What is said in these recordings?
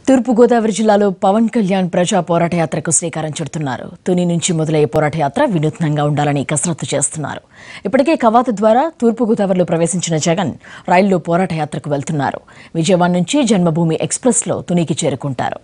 తూర్పుగోదావరి జిల్లాలో పవన్ కళ్యాణ్ ప్రజా పోరాట యాత్రకు శ్రీకారం చుడుతున్నారు తుని నుంచి మొదలయ్యే పోరాట యాత్ర వినూత్నంగా ఉండాలని కసరత్తు చేస్తున్నారు ఇప్పటికే కవాతు ద్వారా తూర్పుగోదావరిలో ప్రవేశించిన జగన్ రైల్లో పోరాట యాత్రకు వెళ్తున్నారు విజయవాడ నుంచి జన్మభూమి ఎక్స్ప్రెస్లో తునికి చేరుకుంటారు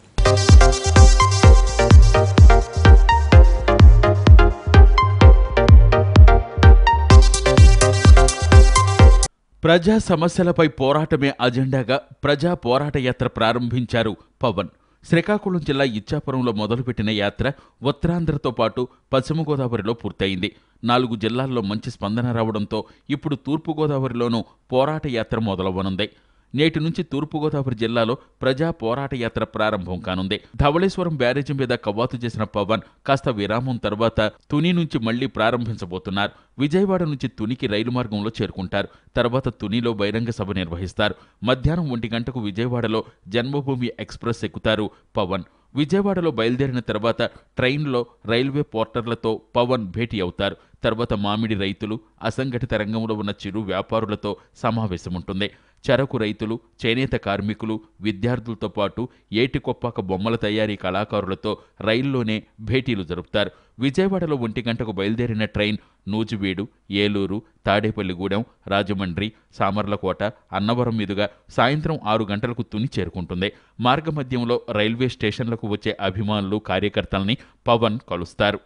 ప్రజా సమస్యలపై పోరాటమే అజెండాగా ప్రజా పోరాట యాత్ర ప్రారంభించారు పవన్ శ్రీకాకుళం జిల్లా ఇచ్చాపురంలో మొదలుపెట్టిన యాత్ర ఉత్తరాంధ్రతో పాటు పశ్చిమ గోదావరిలో పూర్తయింది నాలుగు జిల్లాల్లో మంచి స్పందన రావడంతో ఇప్పుడు తూర్పుగోదావరిలోనూ పోరాట యాత్ర మొదలవ్వనుంది నేటి నుంచి తూర్పుగోదావరి జిల్లాలో ప్రజా పోరాట యాత్ర ప్రారంభం కానుంది ధవళేశ్వరం బ్యారేజీ మీద కవాతు చేసిన పవన్ కాస్త విరామం తర్వాత తుని నుంచి మళ్లీ ప్రారంభించబోతున్నారు విజయవాడ నుంచి తునికి రైలు మార్గంలో చేరుకుంటారు తర్వాత తునిలో బహిరంగ సభ నిర్వహిస్తారు మధ్యాహ్నం ఒంటి గంటకు విజయవాడలో జన్మభూమి ఎక్స్ప్రెస్ ఎక్కుతారు పవన్ విజయవాడలో బయలుదేరిన తర్వాత ట్రైన్లో రైల్వే పోర్టర్లతో పవన్ భేటీ అవుతారు తర్వాత మామిడి రైతులు అసంఘటిత రంగంలో ఉన్న చిరు వ్యాపారులతో సమావేశముంటుంది చెరకు రైతులు చేనేత కార్మికులు విద్యార్థులతో పాటు ఏటికొప్పాక బొమ్మల తయారీ కళాకారులతో రైల్లోనే భేటీలు జరుపుతారు విజయవాడలో ఒంటి గంటకు బయలుదేరిన ట్రైన్ నూజివీడు ఏలూరు తాడేపల్లిగూడెం రాజమండ్రి సామర్లకోట అన్నవరం మీదుగా సాయంత్రం ఆరు గంటలకు తుని చేరుకుంటుంది మార్గమధ్యంలో రైల్వే స్టేషన్లకు వచ్చే అభిమానులు కార్యకర్తల్ని పవన్ కలుస్తారు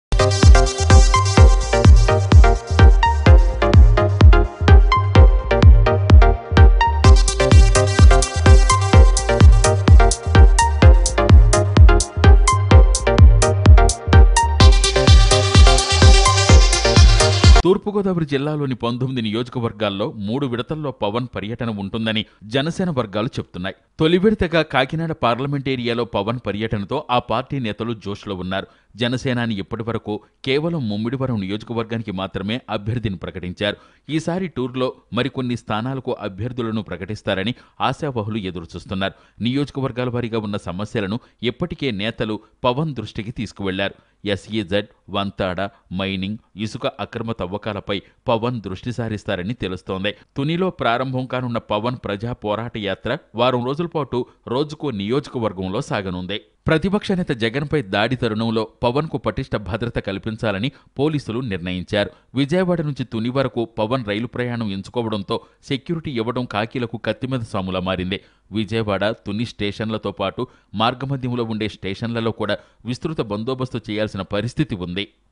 తూర్పుగోదావరి జిల్లాలోని పంతొమ్మిది నియోజకవర్గాల్లో మూడు విడతల్లో పవన్ పర్యటన ఉంటుందని జనసేన వర్గాలు చెబుతున్నాయి తొలి విడతగా కాకినాడ పార్లమెంట్ ఏరియాలో పవన్ పర్యటనతో ఆ పార్టీ నేతలు జోష్లో ఉన్నారు జనసేనాని ఇప్పటి వరకు కేవలం ముమ్మిడివరం నియోజకవర్గానికి మాత్రమే అభ్యర్థిని ప్రకటించారు ఈసారి టూర్లో మరికొన్ని స్థానాలకు అభ్యర్థులను ప్రకటిస్తారని ఆశావహులు ఎదురుచూస్తున్నారు నియోజకవర్గాల వారీగా ఉన్న సమస్యలను ఇప్పటికే నేతలు పవన్ దృష్టికి తీసుకువెళ్లారు ఎస్ఈజెడ్ వంతాడ మైనింగ్ ఇసుక అక్రమ తవ్వకాలపై పవన్ దృష్టి సారిస్తారని తెలుస్తోంది తునిలో ప్రారంభం కానున్న పవన్ ప్రజా పోరాట యాత్ర వారం రోజుల పాటు రోజుకో నియోజకవర్గంలో సాగనుంది ప్రతిపక్ష నేత జగన్పై దాడి తరుణంలో పవన్కు పటిష్ట భద్రత కల్పించాలని పోలీసులు నిర్ణయించారు విజయవాడ నుంచి తుని వరకు పవన్ రైలు ప్రయాణం ఎంచుకోవడంతో సెక్యూరిటీ ఇవ్వడం కాకీలకు కత్తిమీద సాములా మారింది విజయవాడ తుని స్టేషన్లతో పాటు మార్గమధ్యంలో ఉండే స్టేషన్లలో కూడా విస్తృత బందోబస్తు చేయాల్సిన పరిస్థితి ఉంది